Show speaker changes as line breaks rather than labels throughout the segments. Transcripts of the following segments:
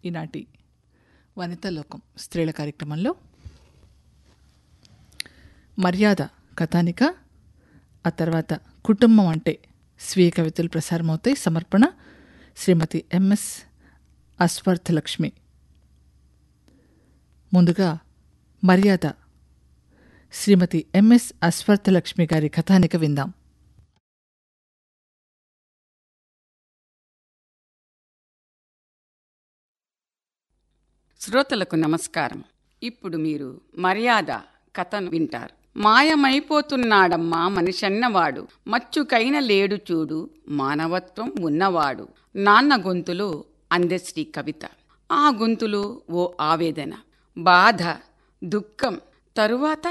ఈనాటి వనితలోకం స్త్రీల కార్యక్రమంలో మర్యాద కథానిక ఆ తర్వాత కుటుంబం అంటే స్వీయ కవితలు ప్రసారమవుతాయి సమర్పణ శ్రీమతి ఎంఎస్ అస్వర్థ లక్ష్మి ముందుగా మర్యాద శ్రీమతి ఎంఎస్ అస్వర్థ లక్ష్మి గారి కథానిక విందాం
శ్రోతలకు నమస్కారం ఇప్పుడు మీరు మర్యాద కథను వింటారు మాయమైపోతున్నాడమ్మా మనిషన్నవాడు మచ్చుకైన లేడు చూడు మానవత్వం ఉన్నవాడు నాన్న గొంతులో అందశ్రీ కవిత ఆ గొంతులో ఓ ఆవేదన బాధ దుఃఖం తరువాత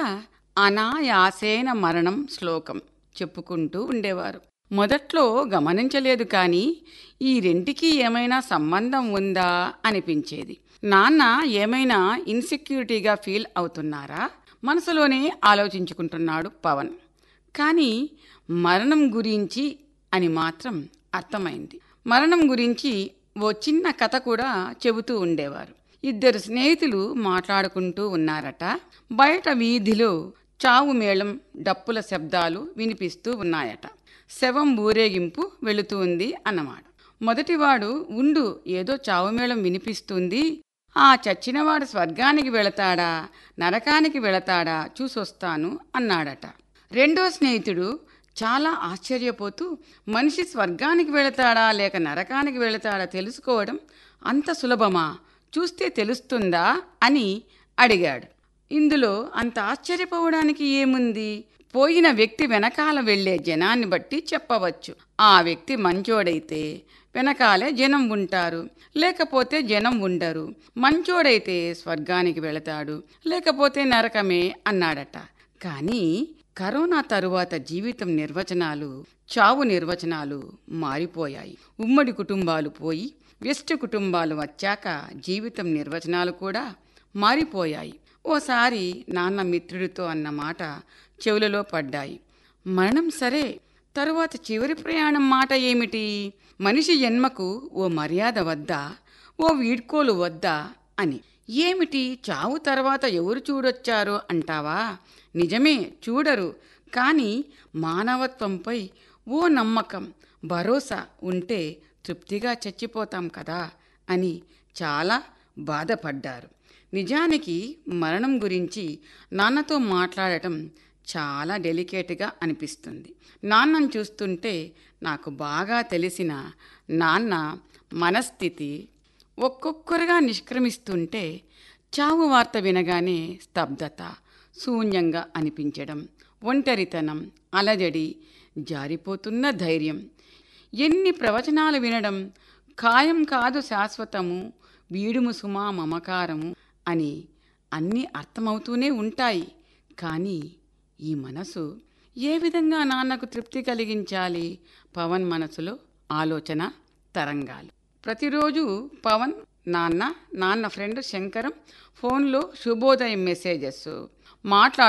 అనాయాసేన మరణం శ్లోకం చెప్పుకుంటూ ఉండేవారు మొదట్లో గమనించలేదు కానీ ఈ రెంటికి ఏమైనా సంబంధం ఉందా అనిపించేది నాన్న ఏమైనా ఇన్సెక్యూరిటీగా ఫీల్ అవుతున్నారా మనసులోనే ఆలోచించుకుంటున్నాడు పవన్ కానీ మరణం గురించి అని మాత్రం అర్థమైంది మరణం గురించి ఓ చిన్న కథ కూడా చెబుతూ ఉండేవారు ఇద్దరు స్నేహితులు మాట్లాడుకుంటూ ఉన్నారట బయట వీధిలో చావు మేళం డప్పుల శబ్దాలు వినిపిస్తూ ఉన్నాయట శవం ఊరేగింపు వెళుతుంది అన్నమాట మొదటివాడు ఉండు ఏదో చావుమేళం వినిపిస్తుంది ఆ చచ్చినవాడు స్వర్గానికి వెళతాడా నరకానికి వెళతాడా చూసొస్తాను అన్నాడట రెండో స్నేహితుడు చాలా ఆశ్చర్యపోతూ మనిషి స్వర్గానికి వెళతాడా లేక నరకానికి వెళతాడా తెలుసుకోవడం అంత సులభమా చూస్తే తెలుస్తుందా అని అడిగాడు ఇందులో అంత ఆశ్చర్యపోవడానికి ఏముంది పోయిన వ్యక్తి వెనకాల వెళ్లే జనాన్ని బట్టి చెప్పవచ్చు ఆ వ్యక్తి మంచోడైతే వెనకాలే జనం ఉంటారు లేకపోతే జనం ఉండరు మంచోడైతే స్వర్గానికి వెళతాడు లేకపోతే నరకమే అన్నాడట కానీ కరోనా తరువాత జీవితం నిర్వచనాలు చావు నిర్వచనాలు మారిపోయాయి ఉమ్మడి కుటుంబాలు పోయి వ్యష్ట కుటుంబాలు వచ్చాక జీవితం నిర్వచనాలు కూడా మారిపోయాయి ఓసారి నాన్న మిత్రుడితో అన్న మాట చెవులలో పడ్డాయి మరణం సరే తరువాత చివరి ప్రయాణం మాట ఏమిటి మనిషి జన్మకు ఓ మర్యాద వద్దా ఓ వీడ్కోలు వద్దా అని ఏమిటి చావు తర్వాత ఎవరు చూడొచ్చారో అంటావా నిజమే చూడరు కానీ మానవత్వంపై ఓ నమ్మకం భరోసా ఉంటే తృప్తిగా చచ్చిపోతాం కదా అని చాలా బాధపడ్డారు నిజానికి మరణం గురించి నాన్నతో మాట్లాడటం చాలా డెలికేట్గా అనిపిస్తుంది నాన్నను చూస్తుంటే నాకు బాగా తెలిసిన నాన్న మనస్థితి ఒక్కొక్కరుగా నిష్క్రమిస్తుంటే చావు వార్త వినగానే స్తబ్దత శూన్యంగా అనిపించడం ఒంటరితనం అలజడి జారిపోతున్న ధైర్యం ఎన్ని ప్రవచనాలు వినడం ఖాయం కాదు శాశ్వతము వీడుము సుమా మమకారము అని అన్నీ అర్థమవుతూనే ఉంటాయి కానీ ఈ మనసు ఏ విధంగా నాన్నకు తృప్తి కలిగించాలి పవన్ మనసులో ఆలోచన తరంగాలు ప్రతిరోజు పవన్ నాన్న నాన్న ఫ్రెండ్ శంకరం ఫోన్లో శుభోదయం మెసేజెస్ మాట్లాడు